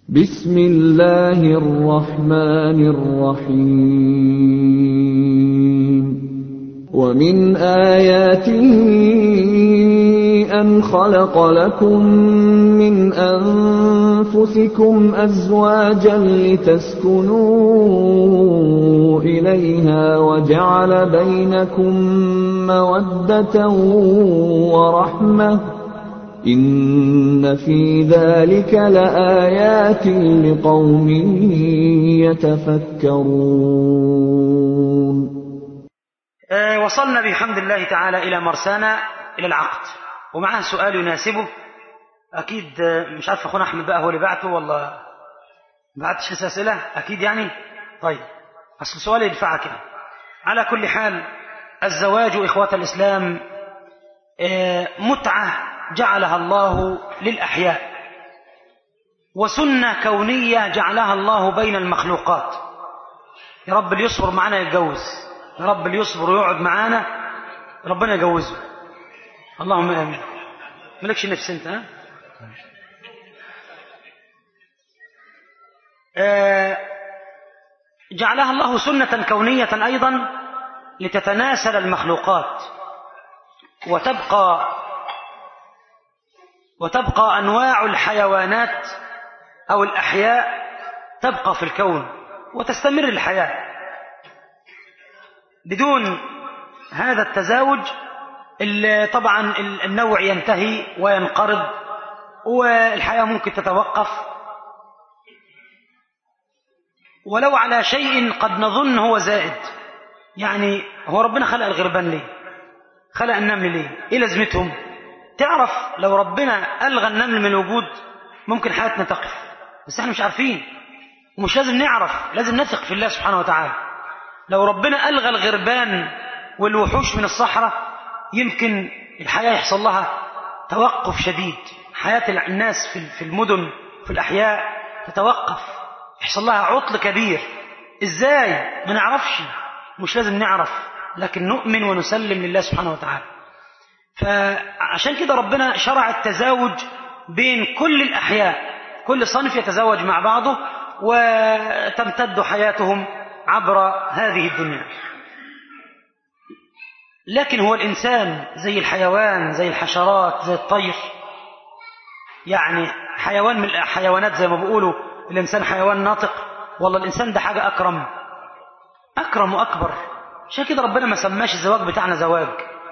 بسم الله الرحمن الرحيم ومن آياته أن خلق لكم من أنفسكم أزواجا لتسكنوا إليها وجعل بينكم مودة ورحمة إن في ذلك لآيات لقوم يتفكرون آه، وصلنا بحمد الله تعالى إلى مرسانا إلى العقد ومعاه سؤال يناسبه أكيد آه، مش عارف أخونا أحمد بقى هو اللي بعته ولا ما بعتش لسه أسئلة أكيد يعني طيب أصل سؤال يدفعك يعني على كل حال الزواج إخوة الإسلام آه، متعة جعلها الله للأحياء وسنة كونية جعلها الله بين المخلوقات يا رب اللي يصبر معانا يتجوز يا رب اللي يصبر ويقعد معانا ربنا يجوزه اللهم امين مالكش نفس انت ها آه، جعلها الله سنة كونية أيضا لتتناسل المخلوقات وتبقى وتبقى أنواع الحيوانات أو الأحياء تبقى في الكون وتستمر الحياة بدون هذا التزاوج ال- طبعا ال- النوع ينتهي وينقرض والحياة ممكن تتوقف ولو على شيء قد نظن هو زائد يعني هو ربنا خلق الغربان ليه خلق النمل ليه ايه لازمتهم تعرف لو ربنا ألغى النمل من الوجود ممكن حياتنا تقف بس احنا مش عارفين ومش لازم نعرف لازم نثق في الله سبحانه وتعالى لو ربنا ألغى الغربان والوحوش من الصحراء يمكن الحياة يحصل لها توقف شديد حياة الناس في في المدن في الأحياء تتوقف يحصل لها عطل كبير إزاي ما نعرفش مش لازم نعرف لكن نؤمن ونسلم لله سبحانه وتعالى فعشان كده ربنا شرع التزاوج بين كل الأحياء كل صنف يتزوج مع بعضه وتمتد حياتهم عبر هذه الدنيا لكن هو الإنسان زي الحيوان زي الحشرات زي الطير يعني حيوان من الحيوانات زي ما بيقولوا الإنسان حيوان ناطق والله الإنسان ده حاجة أكرم أكرم وأكبر عشان كده ربنا ما سماش الزواج بتاعنا زواج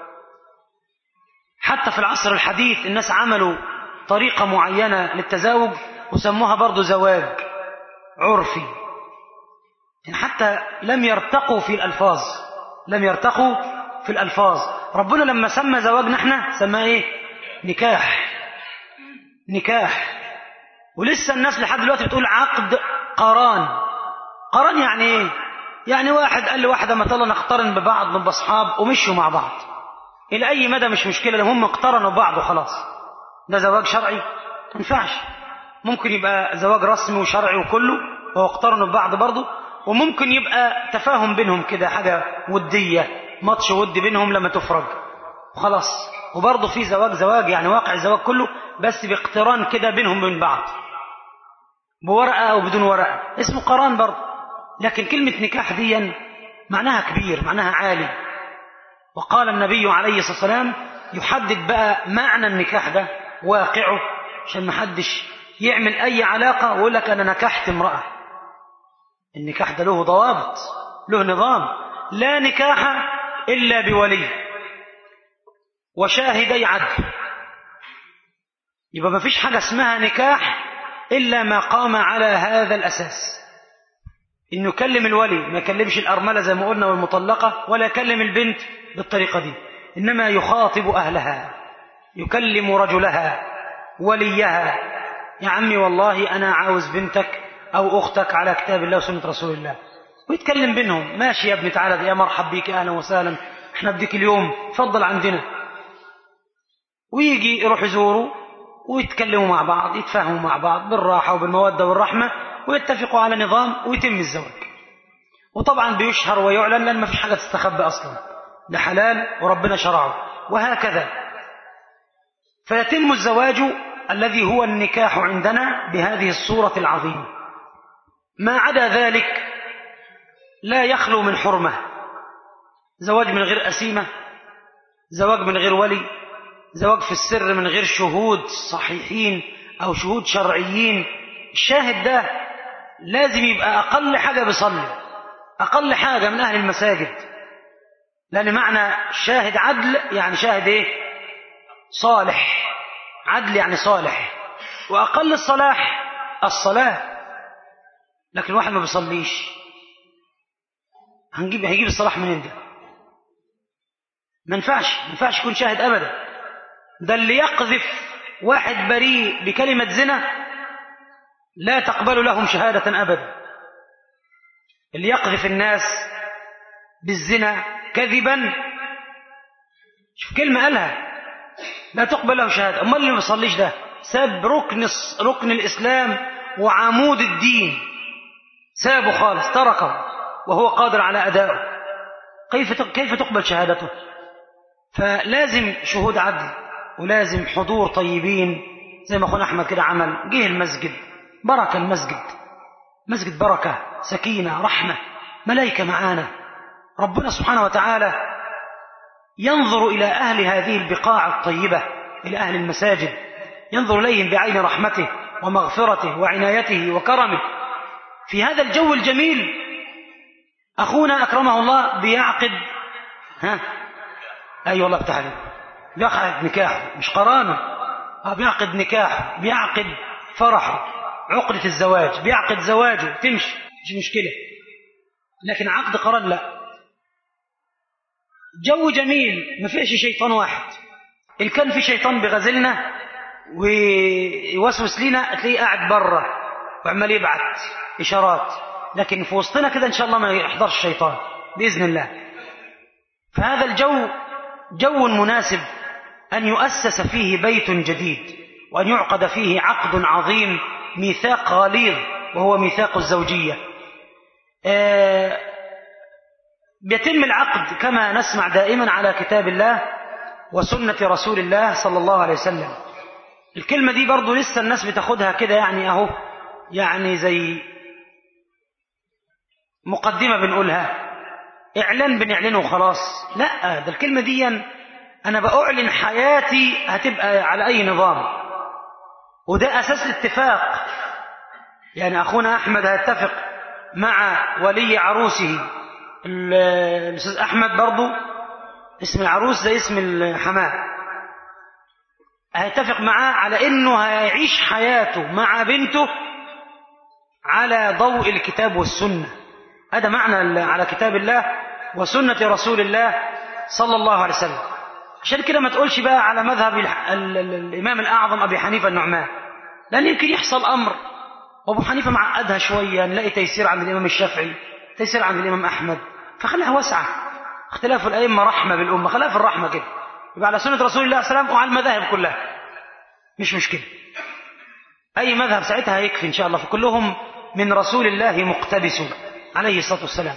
حتى في العصر الحديث الناس عملوا طريقة معينة للتزاوج وسموها برضو زواج عرفي يعني حتى لم يرتقوا في الألفاظ لم يرتقوا في الألفاظ ربنا لما سمى زواجنا احنا سماه ايه نكاح نكاح ولسه الناس لحد دلوقتي بتقول عقد قران قران يعني ايه يعني واحد قال لواحدة ما يلا نقترن ببعض نبقى اصحاب ومشوا مع بعض الى اي مدى مش مشكله لو هم اقترنوا ببعض وخلاص ده زواج شرعي ما ينفعش ممكن يبقى زواج رسمي وشرعي وكله وهو اقترنوا ببعض برضه وممكن يبقى تفاهم بينهم كده حاجه وديه ماتش ودي بينهم لما تفرج وخلاص وبرضه في زواج زواج يعني واقع الزواج كله بس باقتران كده بينهم وبين بعض بورقه او بدون ورقه اسمه قران برضه لكن كلمه نكاح دي معناها كبير معناها عالي وقال النبي عليه الصلاة والسلام يحدد بقى معنى النكاح ده واقعه عشان ما حدش يعمل أي علاقة ويقول لك أنا نكحت امرأة النكاح ده له ضوابط له نظام لا نكاح إلا بولي وشاهدي عدل يبقى ما فيش حاجة اسمها نكاح إلا ما قام على هذا الأساس انه يكلم الولي ما يكلمش الارمله زي ما قلنا والمطلقه ولا يكلم البنت بالطريقه دي انما يخاطب اهلها يكلم رجلها وليها يا عمي والله انا عاوز بنتك او اختك على كتاب الله وسنه رسول الله ويتكلم بينهم ماشي يا ابني تعالى يا مرحب بيك اهلا وسهلا احنا بديك اليوم اتفضل عندنا ويجي يروح يزوروا ويتكلموا مع بعض يتفاهموا مع بعض بالراحه وبالموده والرحمه ويتفقوا على نظام ويتم الزواج وطبعا بيشهر ويعلن لان ما فيش حاجه تستخبى اصلا ده حلال وربنا شرعه وهكذا فيتم الزواج الذي هو النكاح عندنا بهذه الصورة العظيمة ما عدا ذلك لا يخلو من حرمة زواج من غير أسيمة زواج من غير ولي زواج في السر من غير شهود صحيحين أو شهود شرعيين الشاهد ده لازم يبقى أقل حاجة بيصلي أقل حاجة من أهل المساجد لأن معنى شاهد عدل يعني شاهد إيه صالح عدل يعني صالح وأقل الصلاح الصلاة لكن الواحد ما بيصليش هنجيب هيجيب الصلاح منين ده ما ينفعش ما ينفعش يكون شاهد أبدا ده اللي يقذف واحد بريء بكلمة زنا لا تقبل لهم شهادة أبدا اللي يقذف الناس بالزنا كذبا شوف كلمة قالها لا تقبل له شهادة أمال اللي ما بيصليش ده ساب ركن ركن الإسلام وعمود الدين سابه خالص تركه وهو قادر على أدائه كيف كيف تقبل شهادته فلازم شهود عدل ولازم حضور طيبين زي ما اخونا احمد كده عمل جه المسجد بركه المسجد مسجد بركه سكينه رحمه ملائكه معانا ربنا سبحانه وتعالى ينظر الى اهل هذه البقاع الطيبه الى اهل المساجد ينظر اليهم بعين رحمته ومغفرته وعنايته وكرمه في هذا الجو الجميل اخونا اكرمه الله بيعقد ها اي أيوة والله افتح بيعقد نكاحه مش قرانه اه بيعقد نكاحه بيعقد فرحه عقدة الزواج بيعقد زواجه تمشي مش مشكلة لكن عقد قران لا جو جميل ما فيش شيطان واحد إن كان في شيطان بغزلنا ويوسوس لنا تلاقيه قاعد بره وعمال يبعت إشارات لكن في وسطنا كده إن شاء الله ما يحضرش الشيطان بإذن الله فهذا الجو جو مناسب أن يؤسس فيه بيت جديد وأن يعقد فيه عقد عظيم ميثاق غليظ وهو ميثاق الزوجية آه بيتم العقد كما نسمع دائما على كتاب الله وسنة رسول الله صلى الله عليه وسلم الكلمة دي برضو لسه الناس بتاخدها كده يعني أهو يعني زي مقدمة بنقولها إعلان بنعلنه وخلاص لا ده الكلمة دي أنا بأعلن حياتي هتبقى على أي نظام وده أساس الاتفاق يعني أخونا أحمد هيتفق مع ولي عروسه الأستاذ أحمد برضو اسم العروس زي اسم الحماه هيتفق معاه على انه هيعيش حياته مع بنته على ضوء الكتاب والسنه هذا معنى على كتاب الله وسنه رسول الله صلى الله عليه وسلم عشان كده ما تقولش بقى على مذهب الامام الاعظم ابي حنيفه النعمان لان يمكن يحصل امر وابو حنيفه معقدها شويه نلاقي تيسير عند الامام الشافعي تيسير عند الامام احمد فخليها واسعه اختلاف الائمه رحمه بالامه خليها في الرحمه كده يبقى على سنة رسول الله صلى الله عليه وسلم وعلى المذاهب كلها مش مشكلة أي مذهب ساعتها يكفي إن شاء الله فكلهم من رسول الله مقتبسون عليه الصلاة والسلام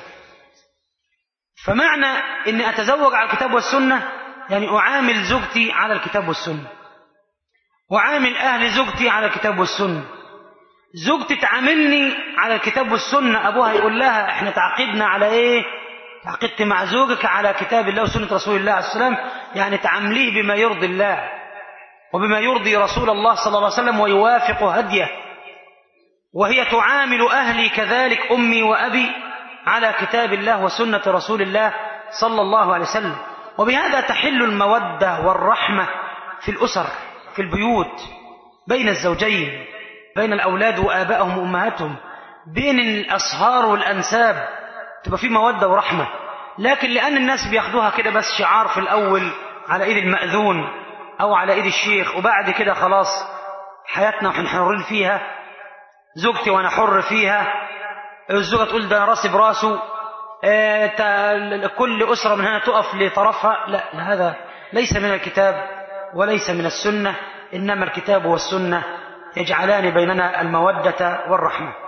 فمعنى أني أتزوج على الكتاب والسنة يعني أعامل زوجتي على الكتاب والسنة وعامل أهل زوجتي على الكتاب والسنة زوجتي تعاملني على الكتاب والسنة أبوها يقول لها احنا تعقدنا على ايه تعقدت مع زوجك على كتاب الله وسنة رسول الله عليه السلام يعني تعامليه بما يرضي الله وبما يرضي رسول الله صلى الله عليه وسلم ويوافق هديه وهي تعامل أهلي كذلك أمي وأبي على كتاب الله وسنة رسول الله صلى الله عليه وسلم وبهذا تحل المودة والرحمة في الأسر في البيوت بين الزوجين بين الأولاد وآبائهم وأمهاتهم بين الأصهار والأنساب تبقى في مودة ورحمة لكن لأن الناس بياخدوها كده بس شعار في الأول على إيد المأذون أو على إيد الشيخ وبعد كده خلاص حياتنا احنا حرين فيها زوجتي وأنا حر فيها الزوجة تقول ده راسي براسه اه كل أسرة من هنا تقف لطرفها لا, لا هذا ليس من الكتاب وليس من السنة إنما الكتاب والسنة يجعلان بيننا المودة والرحمة